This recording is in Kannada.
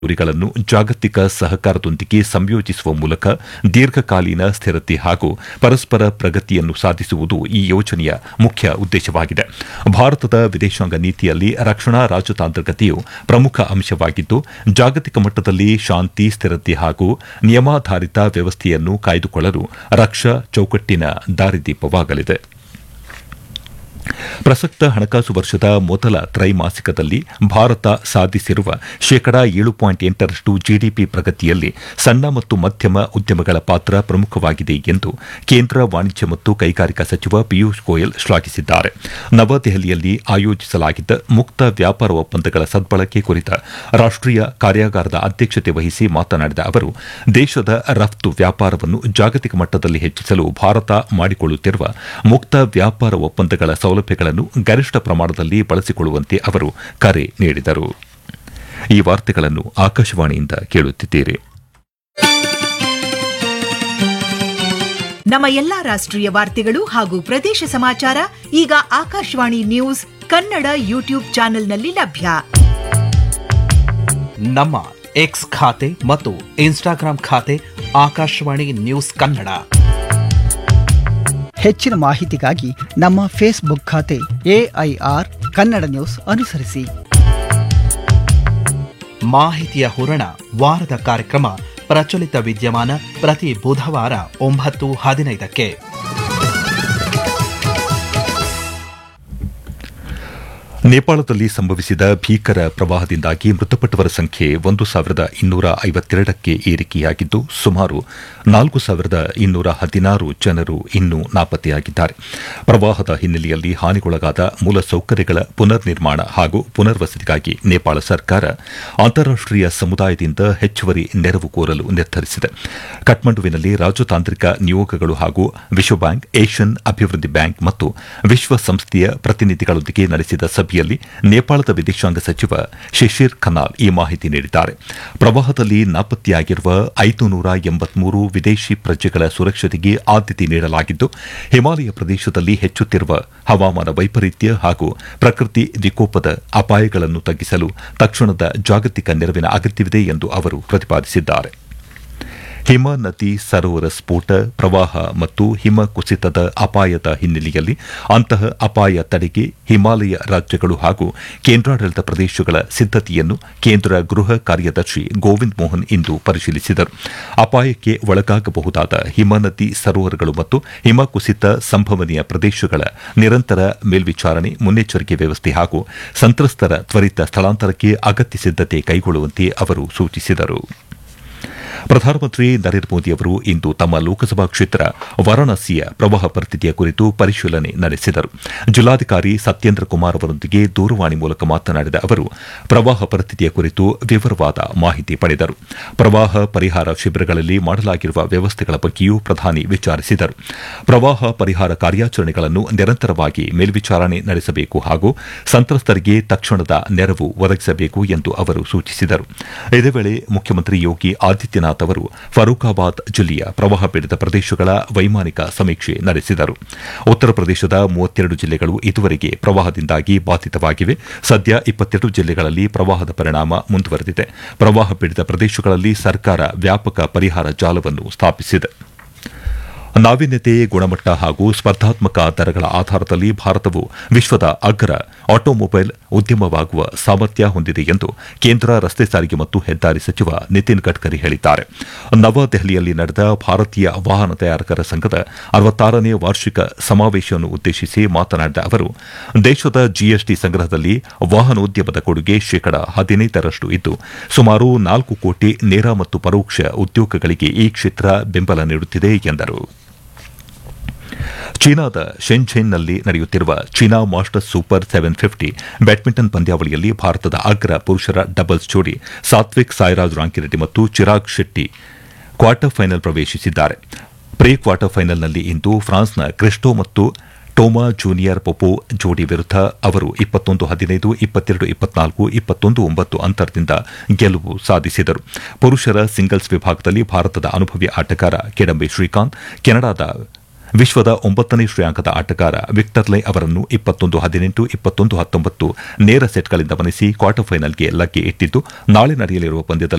ಗುರಿಗಳನ್ನು ಜಾಗತಿಕ ಸಹಕಾರದೊಂದಿಗೆ ಸಂಯೋಜಿಸುವ ಮೂಲಕ ದೀರ್ಘಕಾಲೀನ ಸ್ಥಿರತೆ ಹಾಗೂ ಪರಸ್ಪರ ಪ್ರಗತಿಯನ್ನು ಸಾಧಿಸುವುದು ಈ ಯೋಜನೆಯ ಮುಖ್ಯ ಉದ್ದೇಶವಾಗಿದೆ ಭಾರತದ ವಿದೇಶಾಂಗ ನೀತಿಯಲ್ಲಿ ರಕ್ಷಣಾ ರಾಜತಾಂತ್ರಿಕತೆಯು ಪ್ರಮುಖ ಅಂಶವಾಗಿದ್ದು ಜಾಗತಿಕ ಮಟ್ಟದಲ್ಲಿ ಶಾಂತಿ ಸ್ಥಿರತೆ ಹಾಗೂ ನಿಯಮಾಧಾರಿತ ವ್ಯವಸ್ಥೆಯನ್ನು ಕಾಯ್ದುಕೊಳ್ಳಲು ರಕ್ಷಾ ಚೌಕಟ್ಟಿನ ದಾರಿದೀಪವಾಗಲಿದೆ ಪ್ರಸಕ್ತ ಹಣಕಾಸು ವರ್ಷದ ಮೊದಲ ತ್ರೈಮಾಸಿಕದಲ್ಲಿ ಭಾರತ ಸಾಧಿಸಿರುವ ಶೇಕಡಾ ಏಳು ಪಾಯಿಂಟ್ ಎಂಟರಷ್ಟು ಜಿಡಿಪಿ ಪ್ರಗತಿಯಲ್ಲಿ ಸಣ್ಣ ಮತ್ತು ಮಧ್ಯಮ ಉದ್ಯಮಗಳ ಪಾತ್ರ ಪ್ರಮುಖವಾಗಿದೆ ಎಂದು ಕೇಂದ್ರ ವಾಣಿಜ್ಯ ಮತ್ತು ಕೈಗಾರಿಕಾ ಸಚಿವ ಪಿಯೂಷ್ ಗೋಯಲ್ ಶ್ಲಾಘಿಸಿದ್ದಾರೆ ನವದೆಹಲಿಯಲ್ಲಿ ಆಯೋಜಿಸಲಾಗಿದ್ದ ಮುಕ್ತ ವ್ಯಾಪಾರ ಒಪ್ಪಂದಗಳ ಸದ್ಬಳಕೆ ಕುರಿತ ರಾಷ್ಟೀಯ ಕಾರ್ಯಾಗಾರದ ಅಧ್ಯಕ್ಷತೆ ವಹಿಸಿ ಮಾತನಾಡಿದ ಅವರು ದೇಶದ ರಫ್ತು ವ್ಯಾಪಾರವನ್ನು ಜಾಗತಿಕ ಮಟ್ಟದಲ್ಲಿ ಹೆಚ್ಚಿಸಲು ಭಾರತ ಮಾಡಿಕೊಳ್ಳುತ್ತಿರುವ ಮುಕ್ತ ವ್ಯಾಪಾರ ಒಪ್ಪಂದಗಳ ಸೌಲಭ್ಯಗಳನ್ನು ಗರಿಷ್ಠ ಪ್ರಮಾಣದಲ್ಲಿ ಬಳಸಿಕೊಳ್ಳುವಂತೆ ಅವರು ಕರೆ ನೀಡಿದರು ಈ ವಾರ್ತೆಗಳನ್ನು ಆಕಾಶವಾಣಿಯಿಂದ ಕೇಳುತ್ತಿದ್ದೀರಿ ನಮ್ಮ ಎಲ್ಲಾ ರಾಷ್ಟ್ರೀಯ ವಾರ್ತೆಗಳು ಹಾಗೂ ಪ್ರದೇಶ ಸಮಾಚಾರ ಈಗ ಆಕಾಶವಾಣಿ ನ್ಯೂಸ್ ಕನ್ನಡ ಯೂಟ್ಯೂಬ್ ಚಾನೆಲ್ನಲ್ಲಿ ಲಭ್ಯ ನಮ್ಮ ಎಕ್ಸ್ ಖಾತೆ ಮತ್ತು ಇನ್ಸ್ಟಾಗ್ರಾಂ ಖಾತೆ ಆಕಾಶವಾಣಿ ನ್ಯೂಸ್ ಕನ್ನಡ ಹೆಚ್ಚಿನ ಮಾಹಿತಿಗಾಗಿ ನಮ್ಮ ಫೇಸ್ಬುಕ್ ಖಾತೆ ಎಐಆರ್ ಕನ್ನಡ ನ್ಯೂಸ್ ಅನುಸರಿಸಿ ಮಾಹಿತಿಯ ಹೂರಣ ವಾರದ ಕಾರ್ಯಕ್ರಮ ಪ್ರಚಲಿತ ವಿದ್ಯಮಾನ ಪ್ರತಿ ಬುಧವಾರ ಒಂಬತ್ತು ಹದಿನೈದಕ್ಕೆ ನೇಪಾಳದಲ್ಲಿ ಸಂಭವಿಸಿದ ಭೀಕರ ಪ್ರವಾಹದಿಂದಾಗಿ ಮೃತಪಟ್ಟವರ ಸಂಖ್ಯೆ ಒಂದು ಸಾವಿರದ ಇನ್ನೂರ ಐವತ್ತೆರಡಕ್ಕೆ ಏರಿಕೆಯಾಗಿದ್ದು ಸುಮಾರು ನಾಲ್ಕು ಸಾವಿರದ ಇನ್ನೂರ ಹದಿನಾರು ಜನರು ಇನ್ನೂ ನಾಪತ್ತೆಯಾಗಿದ್ದಾರೆ ಪ್ರವಾಹದ ಹಿನ್ನೆಲೆಯಲ್ಲಿ ಹಾನಿಗೊಳಗಾದ ಮೂಲಸೌಕರ್ಯಗಳ ಪುನರ್ ನಿರ್ಮಾಣ ಹಾಗೂ ಪುನರ್ವಸತಿಗಾಗಿ ನೇಪಾಳ ಸರ್ಕಾರ ಅಂತಾರಾಷ್ಟೀಯ ಸಮುದಾಯದಿಂದ ಹೆಚ್ಚುವರಿ ನೆರವು ಕೋರಲು ನಿರ್ಧರಿಸಿದೆ ಕಠ್ಮಂಡುವಿನಲ್ಲಿ ರಾಜತಾಂತ್ರಿಕ ನಿಯೋಗಗಳು ಹಾಗೂ ವಿಶ್ವ ಬ್ಯಾಂಕ್ ಏಷ್ಯನ್ ಅಭಿವೃದ್ಧಿ ಬ್ಯಾಂಕ್ ಮತ್ತು ವಿಶ್ವಸಂಸ್ಥೆಯ ಪ್ರತಿನಿಧಿಗಳೊಂದಿಗೆ ನಡೆಸಿದ ಸಭೆಯಲ್ಲಿ ನೇಪಾಳದ ವಿದೇಶಾಂಗ ಸಚಿವ ಶಿಶಿರ್ ಖನಾಲ್ ಈ ಮಾಹಿತಿ ನೀಡಿದ್ದಾರೆ ಪ್ರವಾಹದಲ್ಲಿ ನಾಪತ್ತೆಯಾಗಿರುವ ಐದು ನೂರ ಎಂಬತ್ಮೂರು ವಿದೇಶಿ ಪ್ರಜೆಗಳ ಸುರಕ್ಷತೆಗೆ ಆದ್ಯತೆ ನೀಡಲಾಗಿದ್ದು ಹಿಮಾಲಯ ಪ್ರದೇಶದಲ್ಲಿ ಹೆಚ್ಚುತ್ತಿರುವ ಹವಾಮಾನ ವೈಪರೀತ್ಯ ಹಾಗೂ ಪ್ರಕೃತಿ ವಿಕೋಪದ ಅಪಾಯಗಳನ್ನು ತಗ್ಗಿಸಲು ತಕ್ಷಣದ ಜಾಗತಿಕ ನೆರವಿನ ಅಗತ್ಯವಿದೆ ಎಂದು ಅವರು ಪ್ರತಿಪಾದಿಸಿದ್ದಾರೆ ಹಿಮ ನದಿ ಸರೋವರ ಸ್ಫೋಟ ಪ್ರವಾಹ ಮತ್ತು ಹಿಮ ಕುಸಿತದ ಅಪಾಯದ ಹಿನ್ನೆಲೆಯಲ್ಲಿ ಅಂತಹ ಅಪಾಯ ತಡೆಗೆ ಹಿಮಾಲಯ ರಾಜ್ಯಗಳು ಹಾಗೂ ಕೇಂದ್ರಾಡಳಿತ ಪ್ರದೇಶಗಳ ಸಿದ್ದತೆಯನ್ನು ಕೇಂದ್ರ ಗೃಹ ಕಾರ್ಯದರ್ಶಿ ಗೋವಿಂದ್ ಮೋಹನ್ ಇಂದು ಪರಿಶೀಲಿಸಿದರು ಅಪಾಯಕ್ಕೆ ಒಳಗಾಗಬಹುದಾದ ಹಿಮನದಿ ಸರೋವರಗಳು ಮತ್ತು ಹಿಮ ಕುಸಿತ ಸಂಭವನೀಯ ಪ್ರದೇಶಗಳ ನಿರಂತರ ಮೇಲ್ವಿಚಾರಣೆ ಮುನ್ನೆಚ್ಚರಿಕೆ ವ್ಯವಸ್ಥೆ ಹಾಗೂ ಸಂತ್ರಸ್ತರ ತ್ವರಿತ ಸ್ಥಳಾಂತರಕ್ಕೆ ಅಗತ್ಯ ಸಿದ್ದತೆ ಕೈಗೊಳ್ಳುವಂತೆ ಅವರು ಸೂಚಿಸಿದರು ಪ್ರಧಾನಮಂತ್ರಿ ನರೇಂದ್ರ ಮೋದಿ ಅವರು ಇಂದು ತಮ್ಮ ಲೋಕಸಭಾ ಕ್ಷೇತ್ರ ವಾರಾಣಸಿಯ ಪ್ರವಾಹ ಪರಿಸ್ಥಿತಿಯ ಕುರಿತು ಪರಿಶೀಲನೆ ನಡೆಸಿದರು ಜಿಲ್ಲಾಧಿಕಾರಿ ಸತ್ಯೇಂದ್ರ ಕುಮಾರ್ ಅವರೊಂದಿಗೆ ದೂರವಾಣಿ ಮೂಲಕ ಮಾತನಾಡಿದ ಅವರು ಪ್ರವಾಹ ಪರಿಸ್ಥಿತಿಯ ಕುರಿತು ವಿವರವಾದ ಮಾಹಿತಿ ಪಡೆದರು ಪ್ರವಾಹ ಪರಿಹಾರ ಶಿಬಿರಗಳಲ್ಲಿ ಮಾಡಲಾಗಿರುವ ವ್ಯವಸ್ಥೆಗಳ ಬಗ್ಗೆಯೂ ಪ್ರಧಾನಿ ವಿಚಾರಿಸಿದರು ಪ್ರವಾಹ ಪರಿಹಾರ ಕಾರ್ಯಾಚರಣೆಗಳನ್ನು ನಿರಂತರವಾಗಿ ಮೇಲ್ವಿಚಾರಣೆ ನಡೆಸಬೇಕು ಹಾಗೂ ಸಂತ್ರಸ್ತರಿಗೆ ತಕ್ಷಣದ ನೆರವು ಒದಗಿಸಬೇಕು ಎಂದು ಅವರು ಸೂಚಿಸಿದರು ಇದೇ ವೇಳೆ ಮುಖ್ಯಮಂತ್ರಿ ಯೋಗಿ ಆದಿತ್ಯನಾಥ್ ಅವರು ಫರೂಖಾಬಾದ್ ಜಿಲ್ಲೆಯ ಪ್ರವಾಹ ಪೀಡಿತ ಪ್ರದೇಶಗಳ ವೈಮಾನಿಕ ಸಮೀಕ್ಷೆ ನಡೆಸಿದರು ಉತ್ತರ ಪ್ರದೇಶದ ಮೂವತ್ತೆರಡು ಜಿಲ್ಲೆಗಳು ಇದುವರೆಗೆ ಪ್ರವಾಹದಿಂದಾಗಿ ಬಾಧಿತವಾಗಿವೆ ಸದ್ಯ ಇಪ್ಪತ್ತೆರಡು ಜಿಲ್ಲೆಗಳಲ್ಲಿ ಪ್ರವಾಹದ ಪರಿಣಾಮ ಮುಂದುವರೆದಿದೆ ಪ್ರವಾಹ ಪೀಡಿತ ಪ್ರದೇಶಗಳಲ್ಲಿ ಸರ್ಕಾರ ವ್ಯಾಪಕ ಪರಿಹಾರ ಜಾಲವನ್ನು ಸ್ಥಾಪಿಸಿದೆ ನಾವೀನ್ಯತೆ ಗುಣಮಟ್ಟ ಹಾಗೂ ಸ್ಪರ್ಧಾತ್ಮಕ ದರಗಳ ಆಧಾರದಲ್ಲಿ ಭಾರತವು ವಿಶ್ವದ ಅಗ್ರ ಆಟೋಮೊಬೈಲ್ ಉದ್ಯಮವಾಗುವ ಸಾಮರ್ಥ್ಯ ಹೊಂದಿದೆ ಎಂದು ಕೇಂದ್ರ ರಸ್ತೆ ಸಾರಿಗೆ ಮತ್ತು ಹೆದ್ದಾರಿ ಸಚಿವ ನಿತಿನ್ ಗಡ್ಕರಿ ಹೇಳಿದ್ದಾರೆ ನವದೆಹಲಿಯಲ್ಲಿ ನಡೆದ ಭಾರತೀಯ ವಾಹನ ತಯಾರಕರ ಸಂಘದ ಅರವತ್ತಾರನೇ ವಾರ್ಷಿಕ ಸಮಾವೇಶವನ್ನು ಉದ್ದೇಶಿಸಿ ಮಾತನಾಡಿದ ಅವರು ದೇಶದ ಜಿಎಸ್ಟಿ ಸಂಗ್ರಹದಲ್ಲಿ ವಾಹನೋದ್ಯಮದ ಕೊಡುಗೆ ಶೇಕಡ ಹದಿನೈದರಷ್ಟು ಇದ್ದು ಸುಮಾರು ನಾಲ್ಕು ಕೋಟಿ ನೇರ ಮತ್ತು ಪರೋಕ್ಷ ಉದ್ಯೋಗಗಳಿಗೆ ಈ ಕ್ಷೇತ್ರ ಬೆಂಬಲ ನೀಡುತ್ತಿದೆ ಎಂದರು ಚೀನಾದ ಶೆನ್ಝೆನ್ನಲ್ಲಿ ನಡೆಯುತ್ತಿರುವ China masters super seven fifty badminton ಪಂದ್ಯಾವಳಿಯಲ್ಲಿ ಭಾರತದ ಅಗ್ರ ಪುರುಷರ ಡಬಲ್ಸ್ ಜೋಡಿ ಸಾತ್ವಿಕ್ ಸಾಯಿರಾಜ್ ರಾಂಕಿರೆಡ್ಡಿ ಮತ್ತು ಚಿರಾಗ್ ಶೆಟ್ಟಿ ಕ್ವಾರ್ಟರ್ ಫೈನಲ್ ಪ್ರವೇಶಿಸಿದ್ದಾರೆ ಪ್ರೀ ಕ್ವಾರ್ಟರ್ ಫೈನಲ್ನಲ್ಲಿ ಇಂದು ಫ್ರಾನ್ಸ್ನ ಕ್ರಿಸ್ಟೋ ಮತ್ತು ಟೋಮಾ ಜೂನಿಯರ್ ಪೊಪೋ ಜೋಡಿ ವಿರುದ್ಧ ಅವರು ಇಪ್ಪತ್ತೊಂದು ಹದಿನೈದು ಇಪ್ಪತ್ತೆರಡು ಇಪ್ಪತ್ನಾಲ್ಕು ಇಪ್ಪತ್ತೊಂದು ಒಂಬತ್ತು ಅಂತರದಿಂದ ಗೆಲುವು ಸಾಧಿಸಿದರು ಪುರುಷರ ಸಿಂಗಲ್ಸ್ ವಿಭಾಗದಲ್ಲಿ ಭಾರತದ ಅನುಭವಿ ಆಟಗಾರ ಕಿಡಂಬಿ ಶ್ರೀಕಾಂತ್ ಕೆನಡಾದ ವಿಶ್ವದ ಒಂಬತ್ತನೇ ಶ್ರೇಯಾಂಕದ ಆಟಗಾರ ವಿಕ್ಟರ್ ಲೈ ಅವರನ್ನು ಇಪ್ಪತ್ತೊಂದು ಹದಿನೆಂಟು ಇಪ್ಪತ್ತೊಂದು ಹತ್ತೊಂಬತ್ತು ನೇರ ಸೆಟ್ಗಳಿಂದ ಮಣಿಸಿ ಕ್ವಾರ್ಟರ್ ಫೈನಲ್ಗೆ ಲಗ್ಗೆ ಇಟ್ಟಿದ್ದು ನಾಳೆ ನಡೆಯಲಿರುವ ಪಂದ್ಯದಲ್ಲಿ